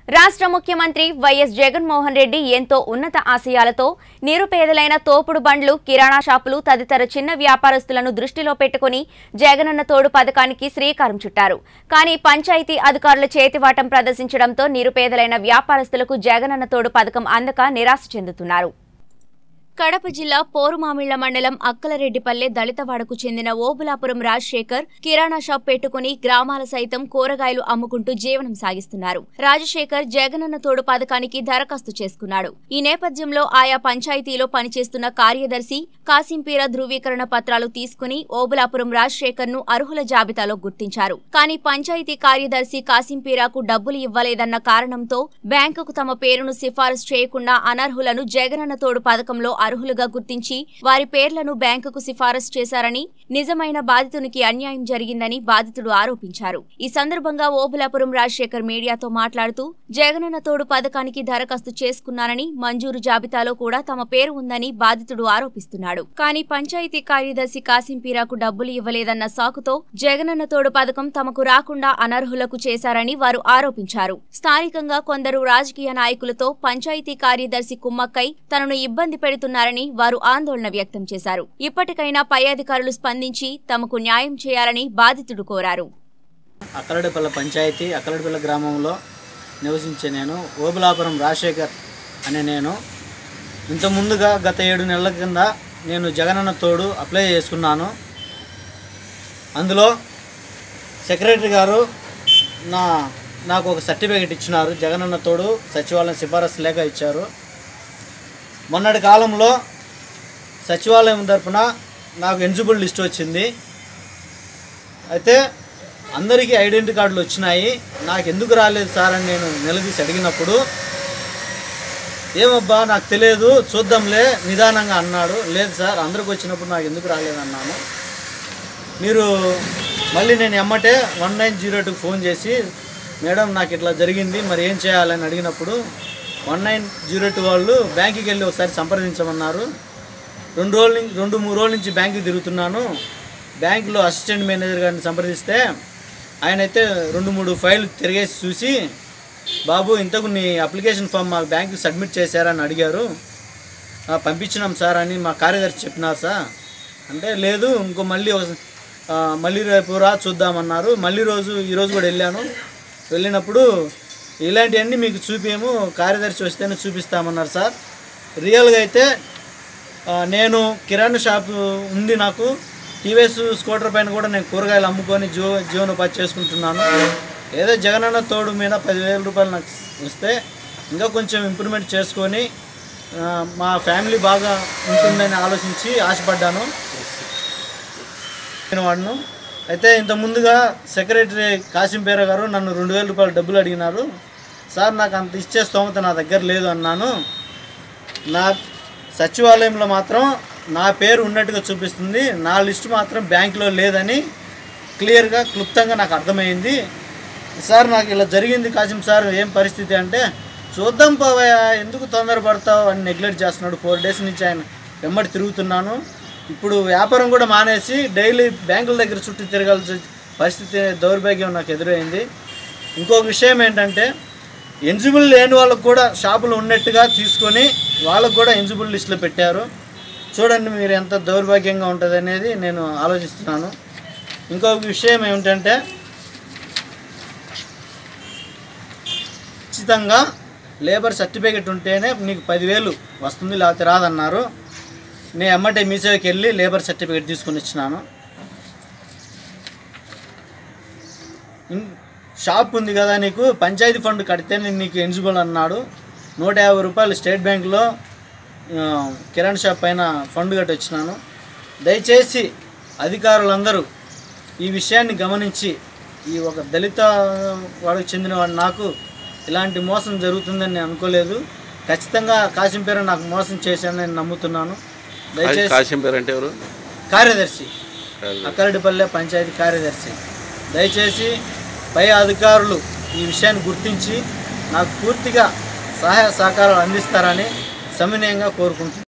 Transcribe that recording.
రాష్ట్ర ముఖ్యమంత్రి వైఎస్ జగన్మోహన్ రెడ్డి ఎంతో ఉన్నత ఆశయాలతో నిరుపేదలైన తోపుడు బండ్లు కిరాణా షాపులు తదితర చిన్న వ్యాపారస్తులను దృష్టిలో పెట్టుకుని జగనన్న తోడు పథకానికి శ్రీకారం చుట్టారు కానీ పంచాయతీ అధికారుల చేతివాటం ప్రదర్శించడంతో నిరుపేదలైన వ్యాపారస్తులకు జగనన్న తోడు పథకం అందక నిరాశ చెందుతున్నారు కడప జిల్లా పోరుమామిళ్ల మండలం అక్కలరెడ్డిపల్లె దళితవాడకు చెందిన ఓబులాపురం రాజశేఖర్ కిరాణా షాప్ పెట్టుకుని గ్రామాల సైతం కూరగాయలు అమ్ముకుంటూ జీవనం సాగిస్తున్నారు రాజశేఖర్ జగనన్న తోడు పథకానికి దరఖాస్తు చేసుకున్నాడు ఈ నేపథ్యంలో ఆయా పంచాయతీలో పనిచేస్తున్న కార్యదర్శి కాసింపీర ధృవీకరణ పత్రాలు తీసుకుని ఓబులాపురం రాజశేఖర్ ను అర్హుల జాబితాలో గుర్తించారు కానీ పంచాయతీ కార్యదర్శి కాసింపీరాకు డబ్బులు ఇవ్వలేదన్న కారణంతో బ్యాంకుకు తమ పేరును సిఫారసు చేయకుండా అనర్హులను జగనన్న తోడు పథకంలో అర్హులుగా గుర్తించి వారి పేర్లను బ్యాంకుకు సిఫారసు చేశారని నిజమైన బాధితునికి అన్యాయం జరిగిందని బాధితుడు ఆరోపించారు ఈ సందర్భంగా ఓబులాపురం రాజశేఖర్ మీడియాతో మాట్లాడుతూ జగనన్న తోడు పథకానికి దరఖాస్తు చేసుకున్నారని మంజూరు జాబితాలో కూడా తమ పేరు ఉందని బాధితుడు ఆరోపిస్తున్నాడు కానీ పంచాయతీ కార్యదర్శి కాసింపీరాకు డబ్బులు ఇవ్వలేదన్న సాకుతో జగనన్న తోడు పథకం తమకు రాకుండా అనర్హులకు చేశారని వారు ఆరోపించారు స్థానికంగా కొందరు రాజకీయ నాయకులతో పంచాయతీ కార్యదర్శి కుమ్మక్కై తనను ఇబ్బంది పెడుతున్నారని వారు ఆందోళన వ్యక్తం చేశారు ఇప్పటికైనా పై అధికారులు స్పందించి తమకు న్యాయం చేయాలని బాధితుడు కోరారు అక్కలడిపల్ల పంచాయతీ అక్కలడిపల్ల గ్రామంలో నివసించే నేను ఓబులాపురం రాజశేఖర్ అనే నేను ఇంత ముందుగా గత ఏడు నెలల కింద నేను జగనన్న తోడు అప్లై చేసుకున్నాను అందులో సెక్రటరీ గారు నా నాకు ఒక సర్టిఫికేట్ ఇచ్చినారు జగనన్న తోడు సచివాలయం సిఫారసు లేఖ ఇచ్చారు మొన్నటి కాలంలో సచివాలయం తరపున నాకు ఎలిజిబుల్ లిస్ట్ వచ్చింది అయితే అందరికీ ఐడెంటిటీ కార్డులు వచ్చినాయి నాకు ఎందుకు రాలేదు సార్ అని నేను నిలదీసి అడిగినప్పుడు ఏమబ్బా నాకు తెలియదు చూద్దాంలే నిదానంగా అన్నాడు లేదు సార్ అందరికి వచ్చినప్పుడు నాకు ఎందుకు రాలేదు అన్నాను మీరు మళ్ళీ నేను ఎమ్మటే వన్ నైన్ జీరో టూకి ఫోన్ చేసి మేడం నాకు ఇట్లా జరిగింది మరి ఏం చేయాలని అడిగినప్పుడు వన్ నైన్ జీరో టూ వాళ్ళు బ్యాంకుకి వెళ్ళి ఒకసారి సంప్రదించమన్నారు రెండు రోజుల నుంచి రెండు మూడు రోజుల నుంచి బ్యాంకుకి తిరుగుతున్నాను బ్యాంకులో అసిస్టెంట్ మేనేజర్ గారిని సంప్రదిస్తే ఆయన అయితే రెండు మూడు ఫైల్ తిరిగేసి చూసి బాబు ఇంతకు నీ అప్లికేషన్ ఫామ్ మా బ్యాంకుకి సబ్మిట్ చేశారని అడిగారు "ఆ, పంపించినాం సార్ అని మా కార్యదర్శి చెప్పినారు సార్ అంటే లేదు ఇంకో మళ్ళీ ఒక- ఆ, మళ్ళీ రేపు రా చూద్దామన్నారు మళ్ళీ రోజు ఈరోజు కూడా వెళ్ళాను వెళ్ళినప్పుడు ఇలాంటివన్నీ మీకు చూపేము కార్యదర్శి వస్తేనే చూపిస్తామన్నారు సార్ రియల్గా అయితే ఆ, నేను కిరాణా షాప్ ఉంది నాకు టీవీఎస్ స్కూటర్ పైన కూడా నేను కూరగాయలు అమ్ముకొని జీవ జీవనోపాధి చేసుకుంటున్నాను ఏదో జగనన్న తోడు మీద పదివేల రూపాయలు నాకు వస్తే ఇంకా కొంచెం ఇంప్రూవ్మెంట్ చేసుకొని ఆ, మా ఫ్యామిలీ బాగా ఉంటుందని ఆలోచించి ఆశపడ్డాను నేను వాడును అయితే ఇంత ముందుగా సెక్రటరీ కాసింపేర గారు నన్ను రెండు వేల రూపాయలు డబ్బులు అడిగినారు సార్ నాకు అంత ఇచ్చే స్తోమత నా దగ్గర లేదు అన్నాను నా సచివాలయంలో మాత్రం నా పేరు ఉన్నట్టుగా చూపిస్తుంది నా లిస్ట్ మాత్రం బ్యాంకులో లేదని క్లియర్గా క్లుప్తంగా నాకు అర్థమైంది సార్ నాకు ఇలా జరిగింది కాసిం సార్ ఏం పరిస్థితి అంటే చూద్దాం పోవయ్యా ఎందుకు తొందరపడతావు అని నెగ్లెక్ట్ చేస్తున్నాడు ఫోర్ డేస్ నుంచి ఆయన వెంబడి తిరుగుతున్నాను ఇప్పుడు వ్యాపారం కూడా మానేసి డైలీ బ్యాంకుల దగ్గర చుట్టూ తిరగాల్సిన పరిస్థితి దౌర్భాగ్యం నాకు ఎదురైంది ఇంకొక విషయం ఏంటంటే ఎలిజిబుల్ లేని వాళ్ళకు కూడా షాపులు ఉన్నట్టుగా తీసుకొని వాళ్ళకు కూడా ఎలిజిబుల్ లిస్టులో పెట్టారు చూడండి మీరు ఎంత దౌర్భాగ్యంగా ఉంటుంది అనేది నేను ఆలోచిస్తున్నాను ఇంకొక విషయం ఏమిటంటే ఖచ్చితంగా లేబర్ సర్టిఫికేట్ ఉంటేనే నీకు పదివేలు వస్తుంది లేకపోతే రాదన్నారు నేను ఎమ్మటే మీసేవకి వెళ్ళి లేబర్ సర్టిఫికేట్ తీసుకొని ఇచ్చినాను ఇన్- షాప్ ఉంది కదా నీకు పంచాయతీ ఫండ్ కడితేనే నీకు ఎలిజిబుల్ అన్నాడు నూట యాభై రూపాయలు స్టేట్ బ్యాంక్లో ఆ, కిరాణా షాప్ పైన ఫండ్ కట్టి వచ్చినాను దయచేసి అధికారులందరూ ఈ విషయాన్ని గమనించి ఈ ఒక దళిత వాడికి చెందిన వాడు నాకు ఇలాంటి మోసం జరుగుతుందని నేను అనుకోలేదు ఖచ్చితంగా కాసింపేర నాకు మోసం చేశానని నేను నమ్ముతున్నాను దయచేసి కాశం పేరు అంటే ఎవరు కార్యదర్శి అక్కరడిపల్లె పంచాయతీ కార్యదర్శి దయచేసి పై అధికారులు ఈ విషయాన్ని గుర్తించి నాకు పూర్తిగా సహాయ సహకారాలు అందిస్తారని సవినయంగా కోరుకుంటున్నాను